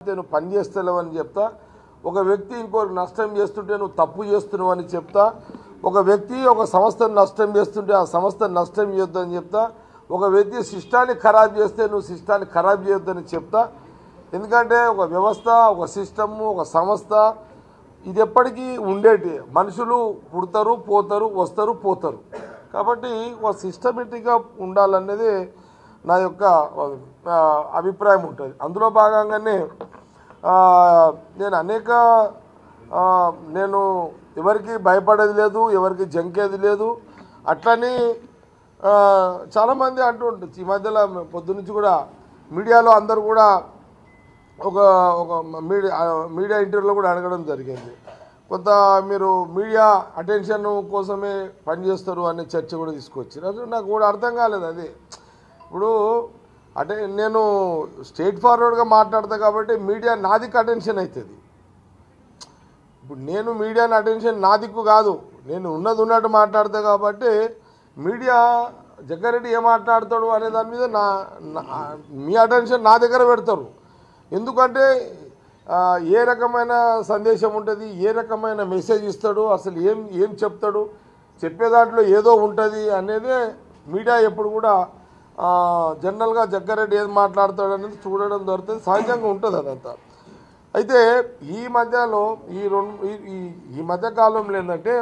నువ్వు పని చేస్తలేవు అని చెప్తా ఒక వ్యక్తి ఇంకోరికి నష్టం చేస్తుంటే నువ్వు తప్పు చేస్తున్నావు అని చెప్తా ఒక వ్యక్తి ఒక సంస్థను నష్టం చేస్తుంటే ఆ సంస్థను నష్టం చేయొద్దని చెప్తా ఒక వ్యక్తి సిస్టాన్ని ఖరాబ్ చేస్తే నువ్వు సిస్టాన్ని ఖరాబ్ చేయొద్దని చెప్తా ఎందుకంటే ఒక వ్యవస్థ ఒక సిస్టము ఒక సంస్థ ఇది ఎప్పటికీ ఉండేటి మనుషులు పుడతారు పోతారు వస్తారు పోతారు కాబట్టి ఒక సిస్టమేటిక్గా ఉండాలనేది నా యొక్క ఆ, అభిప్రాయం ఉంటుంది అందులో భాగంగానే ఆ, నేను అనేక ఆ, నేను ఎవరికి భయపడేది లేదు ఎవరికి జంకేది లేదు అట్లని ఆ, చాలామంది అంటూ ఉంటుంది ఈ మధ్యలో పొద్దునుంచి కూడా మీడియాలో అందరూ కూడా ఒక ఒక మీడియా మీడియా ఇంటర్వ్యూలో కూడా అడగడం జరిగింది కొంత మీరు మీడియా అటెన్షన్ కోసమే పనిచేస్తారు అనే చర్చ కూడా తీసుకొచ్చారు అసలు నాకు కూడా అర్థం కాలేదు అది ఇప్పుడు అంటే నేను స్ట్రైట్ ఫార్వర్డ్గా మాట్లాడతా కాబట్టి మీడియా నాదికి అటెన్షన్ అవుతుంది ఇప్పుడు నేను మీడియాని అటెన్షన్ నా దిక్కు కాదు నేను ఉన్నది ఉన్నట్టు మాట్లాడతా కాబట్టి మీడియా జగ్గారెడ్డి ఏం మాట్లాడతాడు అనే దాని మీద నా నా- మీ అటెన్షన్ నా దగ్గర పెడతారు ఎందుకంటే ఆ, ఏ రకమైన సందేశం ఉంటుంది ఏ రకమైన మెసేజ్ ఇస్తాడు అసలు ఏం ఏం చెప్తాడు చెప్పే దాంట్లో ఏదో ఉంటుంది అనేదే మీడియా ఎప్పుడు కూడా ఆ, జనరల్గా జగ్గారెడ్డి ఏది మాట్లాడతాడు అనేది చూడడం దొరుకుతుంది సహజంగా ఉంటుంది అదంతా అయితే ఈ మధ్యలో ఈ రెండు ఈ- ఈ ఈ మధ్య కాలంలో ఏంటంటే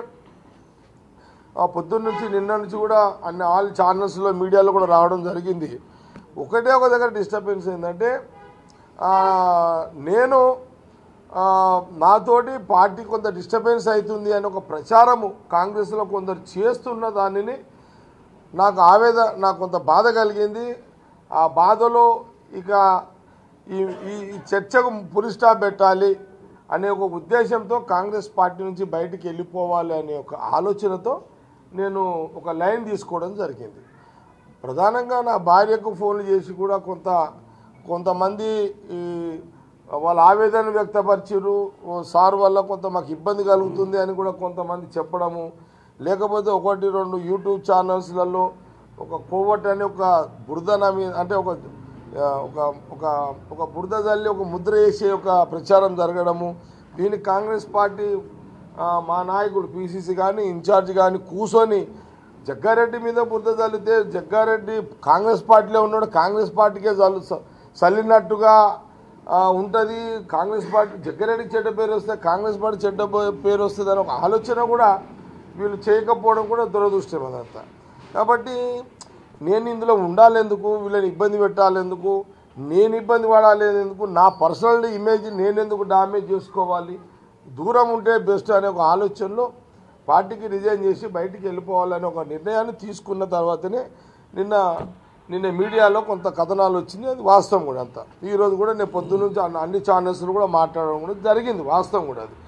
ఆ పొద్దున్న నుంచి నిన్న నుంచి కూడా అన్ని ఆల్ ఛానల్స్లో మీడియాలో కూడా రావడం జరిగింది ఒకటే ఒక దగ్గర డిస్టర్బెన్స్ ఏంటంటే ఆ, నేను ఆ, నాతోటి పార్టీ కొంత డిస్టర్బెన్స్ అవుతుంది అని ఒక ప్రచారము కాంగ్రెస్లో కొందరు చేస్తున్న దానిని నాకు ఆవేదన నాకు కొంత బాధ కలిగింది ఆ బాధలో ఇక ఈ ఈ ఈ చర్చకు పులి స్టాప్ పెట్టాలి అనే ఒక ఉద్దేశంతో కాంగ్రెస్ పార్టీ నుంచి బయటికి వెళ్ళిపోవాలి అనే ఒక ఆలోచనతో నేను ఒక లైన్ తీసుకోవడం జరిగింది ప్రధానంగా నా భార్యకు ఫోన్లు చేసి కూడా కొంత కొంతమంది ఈ వాళ్ళ ఆవేదన వ్యక్తపరిచారు ఓ సార్ వల్ల కొంత మాకు ఇబ్బంది కలుగుతుంది అని కూడా కొంతమంది చెప్పడము లేకపోతే ఒకటి రెండు యూట్యూబ్ ఛానల్స్లలో ఒక కోవట్ అని ఒక బురద నా మీద అంటే ఒక ఆ, ఒక ఒక ఒక బురద తల్లి ఒక ముద్ర వేసే ఒక ప్రచారం జరగడము దీనికి కాంగ్రెస్ పార్టీ ఆ, మా నాయకుడు పిసిసి కానీ ఇన్ఛార్జ్ కానీ కూర్చొని జగ్గారెడ్డి మీద బురద చల్లితే జగ్గారెడ్డి కాంగ్రెస్ పార్టీలో ఉన్నాడు కాంగ్రెస్ పార్టీకే చల్లు చల్లినట్టుగా ఉంటుంది కాంగ్రెస్ పార్టీ జగ్గారెడ్డికి చెడ్డ పేరు వస్తే కాంగ్రెస్ పార్టీ చెడ్డ పే- పేరు వస్తుంది అని ఒక ఆలోచన కూడా వీళ్ళు చేయకపోవడం కూడా దురదృష్టం అదంతా కాబట్టి నేను ఇందులో ఉండాలెందుకు వీళ్ళని ఇబ్బంది పెట్టాలెందుకు నేను ఇబ్బంది పడాలి ఎందుకు నా పర్సనల్ ఇమేజ్ నేను ఎందుకు డామేజ్ చేసుకోవాలి దూరం ఉంటే బెస్ట్ అనే ఒక ఆలోచనలో పార్టీకి రిజైన్ చేసి బయటికి వెళ్ళిపోవాలనే ఒక నిర్ణయాన్ని తీసుకున్న తర్వాతనే నిన్న నిన్న మీడియాలో కొంత కథనాలు వచ్చింది అది వాస్తవం కూడా అంతా ఈరోజు కూడా నేను పొద్దున్నుంచి అన్ని- అన్ని ఛానల్స్లో కూడా మాట్లాడడం కూడా జరిగింది వాస్తవం కూడా అది